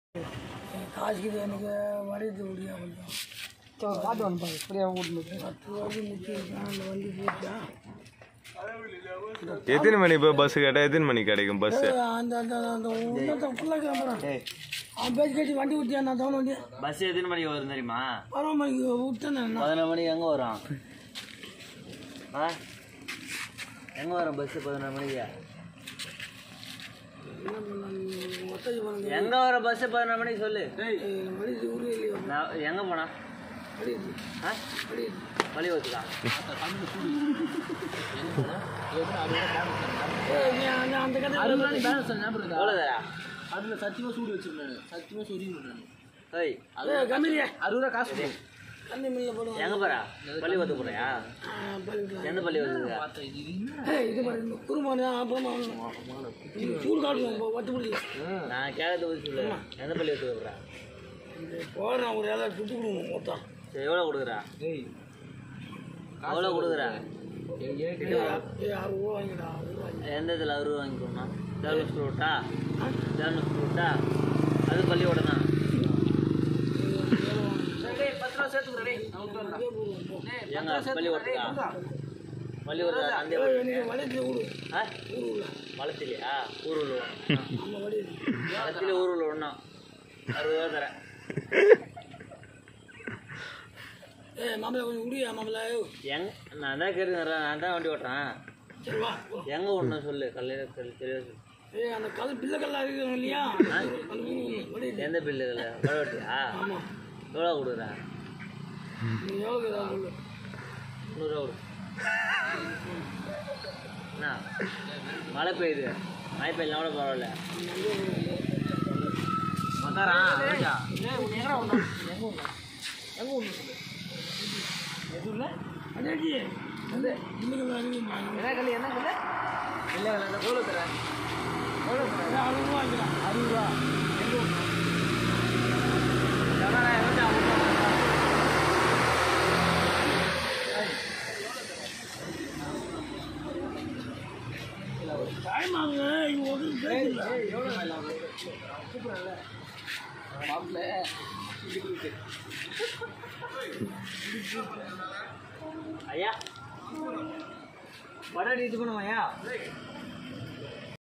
காசுக்கு எனக்கு வடித்து முடியா கொஞ்சம் காட்டு வந்து பாரு ஃப்ரீயாக கூட்டு பத்து ரூபாய்க்கு நிற்கிருக்கேன் அந்த வண்டி போச்சா எத்தனை மணி இப்போ பஸ் கேட்டால் எத்தனை மணிக்கு கிடைக்கும் பஸ் அந்த அந்த அந்த இன்னொருத்தன் ஃபுல்லாக கிளம்புறான் அவன் பேச்சு கட்டி வண்டி விட்டியா நான் தவணை வண்டி பஸ் எத்தனை மணிக்கு வரும் தெரியுமா பரவ மணிக்கு விட்டேன் நான் பதினொரு மணிக்கு எங்கே வரும் ஆ எங்கே வரும் பஸ்ஸு பதினொரு மணிக்கு ஒத்தடி பண்ணுங்க எங்கே வரும் பஸ்ஸு பதினொரு மணிக்கு சொல்லு வழி ஊரே இல்லையோ நான் எங்கே போனா வழி ஆ வழி வழி வச்சுக்கா அந்த கதை எவ்வளோ தரா அதில் சத்தியமாக சூடு வச்சிருந்தாரு சத்தியமாக சொல்லி விடுறாரு ஏய் கம்மியா அறுபது ரூபா காசு கொடு. கண்ணி மில்ல போடுவோம் எங்கே போகிறா பள்ளி வத்து போறியா பள்ளிக்கூடம் எந்த பள்ளி வத்துக்க பார்த்தா இது என்ன? ஏய் இது மாதிரி இந்த குருமானு அப்புறமா சூடு காட்டுவோம் வட்டு பிடிக்கல நான் கேட்கறது போய் சொல்லு எந்த பள்ளி வத்து போகிறா போகிறேன் ஒரு ஏதாவது சுட்டு கொடுங்க மொத்தம் சரி எவ்வளோ கொடுக்குறா ஏய் எவ்வளோ கொடுக்குறா ஏய், ஏற்கனவே ஏய் ஆறு ரூபா வாங்கிடா ஆறு ரூபா வாங்கி எந்த இதில் அறுபது வாங்கிக்கணும் தேவன ஸ்கூல் விட்டா தேவன ஸ்கூல் விட்டா அது பள்ளியோட தான் டேய், பத்து ரூபா சேர்த்துக்கிறேன் டேய். நான் விட்டு வரேன். எங்க பள்ளிக்கூடத்துக்கா பள்ளிக்கூடத்தில் அந்த எனக்கு வளையத்தில் விடு ஆ வளர்த்திலையா ஊருள்ள நம்ம வழி வளர்த்தில ஊருள்ள ஒன்றும் அறுபது ரூபா தரேன் ஏய் மாப்பிள்ளை கொஞ்சம் விடியா மாப்பிள்ளை எங் நான் தான் கேட்டுக்கிறேன் நான் தான் வண்டி ஓட்டுறேன் சரி வா போ. எங்கே ஒன்று சொல்லு கல்லையில் கல் தெளிவாக சொல்லு ஏய் அந்த கல் பிள்ளை கல்லா இருக்கிறோம் இல்லையா அந்த ஊரு வழி எந்த பில்லுகள் வடவட்டியா ஆமாம் எவ்வளோ கொடுக்குறா நீ எவ்வளோ ஏதாவது சொல்லு நூறுரூவா கொடு என்ன மழை பெய்யுது மழை பெய்யலாம் கூட பரவாயில்ல மக்காரா ராஜா ஏய், உன்னை எங்கடா விடணும்? எங்க விடணும்? எங்க விடணும் சொல்லு. எதுவும்ல? அடேடி அது பிள்ளை கல்லா இருக்கு என்ன கல்லு, என்ன கல்லு? இல்லை, இல்லை, இல்லை. எவ்வளோ தர? எவ்வளோ தர? அறுபது ரூபா வாங்கிடா அறுபது ரூபா. எங்க விடணும்? எவ்வளோண்ணா எவ்வளோ அவ்வளோ டைம் ஆகுங்க இங்க ஒரு பேசல ஏய், எவ்வளோ வேலை ஆகும்? கூப்பிடுறேன்ல. மாப்பிள்ளை, இப்படி இருக்கு. ஐயா வடை இது பண்ணுவோம் ஐயா